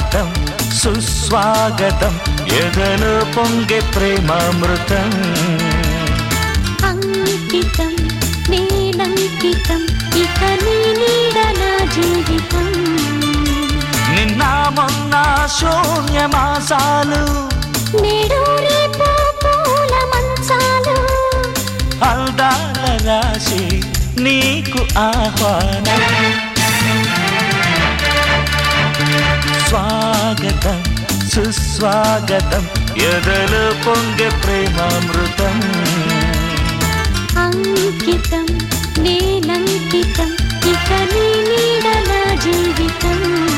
స్వాగతం సుస్వాగతం ఎదలో పొంగే ప్రేమామృతం అంకితం నేనంకితం ఇక నీ నీడ నా జీవితం నిన్న మొన్న శూన్యమాసాలు నేడు రేపు పూల మంచాలు అందాల రాశి నీకు ఆహ్వానం స్వాగతం సుస్వాగతం ఎదలో పొంగే ప్రేమామృతం అంకితం నేనంకితం ఇక నీ నీడ నా జీవితం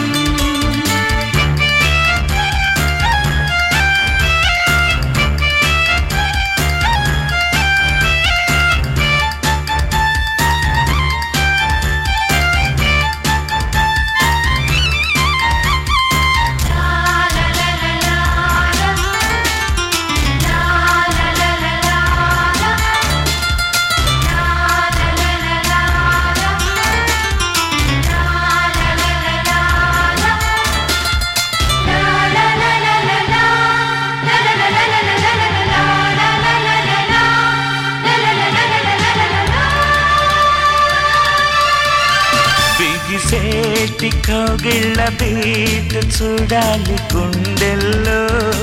బిగిసేటి కౌగిళ్ళ బీట్ చూడాలి గుండెల్లో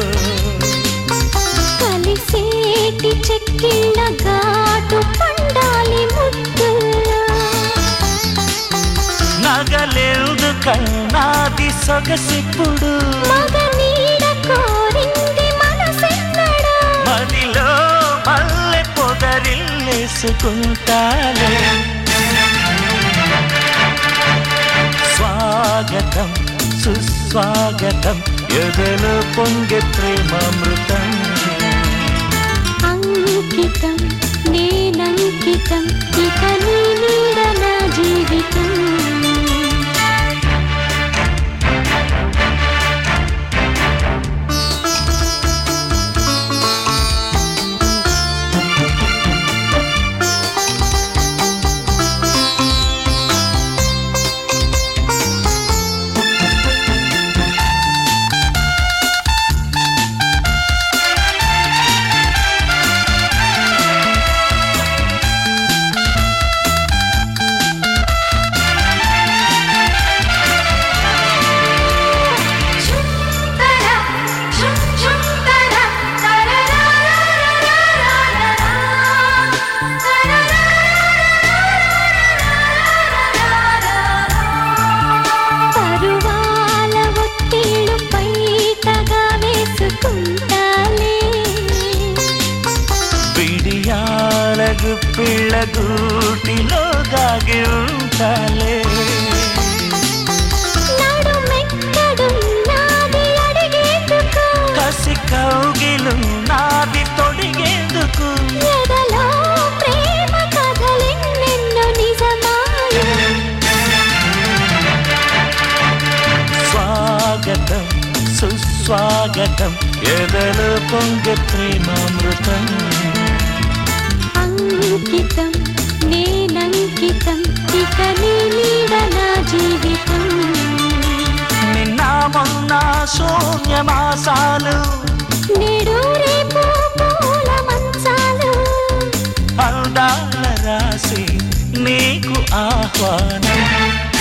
కలిసేటి చెక్కిళ్ళ ఘాటు పండాలి ముద్దుల్లో నగలెందుకన్నాది సొగసిప్పుడు మగ నీడ కోరింది మనసెన్నడా మదిలో మల్లె పొదరిల్లేసుకుంటాలే స్వాగతం సుస్వాగతం ఎదలో పొంగే ప్రేమామృతం అంకితం నేనంకితం ఇక నీ నీడ నా జీవితం పరువాల ఒత్తిళ్ళు పైటగా వేసుకుంటాలే బిడియాలకు పిళ్ళగూటిలో దాగి ఉంటాలే నడుమెక్కడున్నాది అడిగేందుకు కసి కౌగిలు నాది తొడిగేందుకు ఎదలో ప్రేమ కథలెన్నెన్నో నిజమాయే స్వాగతం సుస్వాగతం ఎదలో పొంగే ప్రేమామృతం అంకితం నేనంకితం ఇక నీ నీడ నా జీవితం నిన్న మొన్న శూన్యమాసాలు నేడు రేపు పూల మంచాలు అందాల రాసి నీకు ఆహ్వానం